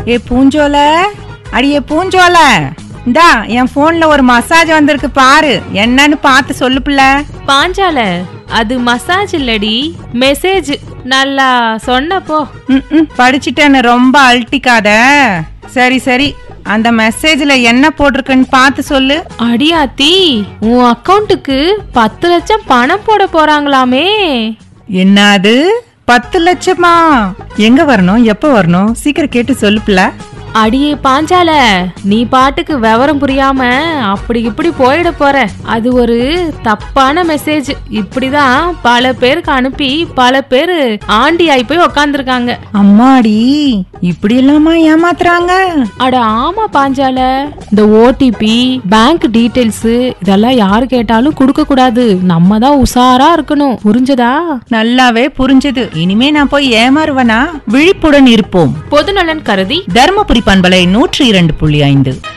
ஏ பூஞ்சோல அடியே பூஞ்சோல இந்தா என் போன்ல ஒரு மசாஜ் வந்திருக்கு பாரு என்னன்னு பார்த்து சொல்லு புள்ள பாஞ்சால அது மசாஜ் இல்லடி மெசேஜ் நல்லா சொன்னப்போ ம், ம், படிச்சிட்டேன்னு ரொம்ப அழட்டிக்காத சரி சரி அந்த மெசேஜ்ல என்ன போட்டிருக்குன்னு பார்த்து சொல்லு அடியாத்தி உன் அக்கவுண்ட்டுக்கு பத்து லட்சம் பணம் போட போறாங்களாமே என்னது பத்து லட்சமா எங்க வரணும் எப்ப வரணும் சீக்கிரம் கேட்டு சொல்லு புள்ள அடியே பாஞ்சால நீ பாட்டுக்கு விவரம் புரியாம அப்படி இப்படி போயிட போற அது ஒரு தப்பான மெசேஜ் இப்படிதான் பல பேருக்கு அனுப்பி பல பேரு ஆண்டி ஆகி போய் உக்காந்துருக்காங்க அம்மாடி இப்படி எல்லாமா ஏமாத்துறாங்க அட ஆமா பாஞ்சால இந்த ஓடிபி பேங்க் டீடைல்ஸ் இதெல்லாம் யாரு கேட்டாலும் கொடுக்க கூடாது நம்ம தான் உஷாரா இருக்கணும் புரிஞ்சதா நல்லாவே புரிஞ்சது இனிமே நான் போய் ஏமாறுவனா விழிப்புடன் இருப்போம் பொதுநலன் கருதி தர்மபுரி பண்பலை நூற்றி இரண்டு புள்ளி ஐந்து